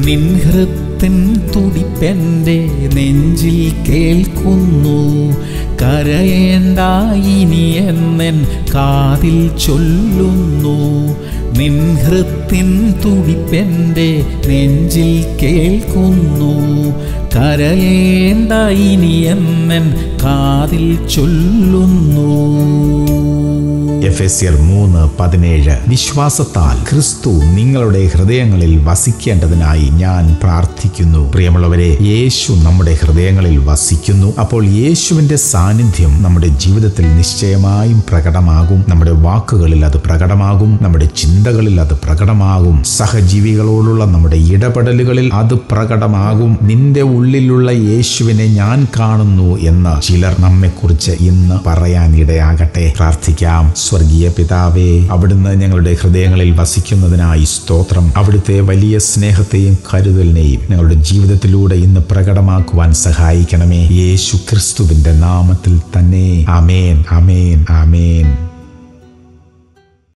നിൻ ഹൃത്തിൻ തുടിപ്പെൻ്റെ നെഞ്ചിൽ കേൾക്കുന്നു കരയേണ്ട ഇനി എന്നൻ കാതിൽ ചൊല്ലുന്നു നിൻ ഹൃത്തിൻ തുടിപ്പെൻ്റെ നെഞ്ചിൽ കേൾക്കുന്നു കരയേണ്ട ഇനി എന്നൻ കാതിൽ ചൊല്ലുന്നു എഫ് എസ് എൽ മൂന്ന് പതിനേഴ് വിശ്വാസത്താൽ ക്രിസ്തു നിങ്ങളുടെ ഹൃദയങ്ങളിൽ വസിക്കേണ്ടതിനായി ഞാൻ പ്രാർത്ഥിക്കുന്നു പ്രിയമുള്ളവരെ യേശു നമ്മുടെ ഹൃദയങ്ങളിൽ വസിക്കുന്നു അപ്പോൾ യേശുവിന്റെ സാന്നിധ്യം നമ്മുടെ ജീവിതത്തിൽ നിശ്ചയമായും പ്രകടമാകും നമ്മുടെ വാക്കുകളിൽ അത് പ്രകടമാകും നമ്മുടെ ചിന്തകളിൽ അത് പ്രകടമാകും സഹജീവികളോടുള്ള നമ്മുടെ ഇടപെടലുകളിൽ അത് പ്രകടമാകും നിന്റെ ഉള്ളിലുള്ള യേശുവിനെ ഞാൻ കാണുന്നു എന്ന് ചിലർ നമ്മെക്കുറിച്ച് ഇന്ന് പറയാൻ ഇടയാകട്ടെ പ്രാർത്ഥിക്കാം സ്വർഗീയ പിതാവേ അവിടുന്ന് ഞങ്ങളുടെ ഹൃദയങ്ങളിൽ വസിക്കുന്നതിനായി സ്തോത്രം അവിടുത്തെ വലിയ സ്നേഹത്തെയും കരുതലിനെയും ഞങ്ങളുടെ ജീവിതത്തിലൂടെ ഇന്ന് പ്രകടമാക്കുവാൻ സഹായിക്കണമേ യേശു ക്രിസ്തുവിന്റെ നാമത്തിൽ തന്നെ അമേൻ അമേൻ അമേൻ